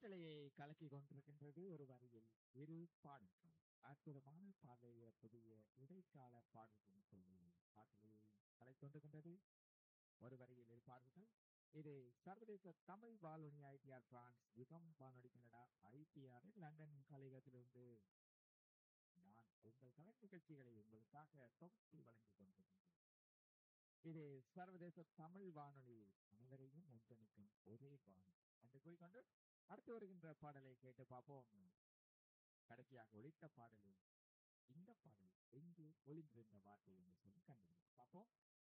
காற்றலையை கலக்கி கொண்டிருக்கின்றது ஒரு வரியில் இரு பாடல்கள் அற்புதமான பாதைய புதிய இடைக்கால பாடல்கள் சொல்லி காற்றலையை கலை கொண்டிருக்கின்றது ஒரு வரியில் இரு பாடல்கள் இது சர்வதேச தமிழ் வானொலி ஐடிஆர் பிரான்ஸ் யுகம் வானொலி கனடா ஐபிஆர் லண்டன் கலையகத்திலிருந்து நான் உங்கள் கலை நிகழ்ச்சிகளை உங்களுக்காக தொகுத்து வழங்கிக் கொண்டிருக்கின்றேன் இது சர்வதேச தமிழ் வானொலி அனைவரையும் ஒன்றிணைக்கும் ஒரே வானொலி என்று கூறிக்கொண்டு அடுத்து வருகின்ற பாடலை கேட்டு பார்ப்போம் கடைசியாக ஒழித்த பாடலில் இந்த பாடல் எங்கே ஒளிந்திருந்த வார்த்தை என்று சொல்லி கண்டுபிடிப்போம் பார்ப்போம்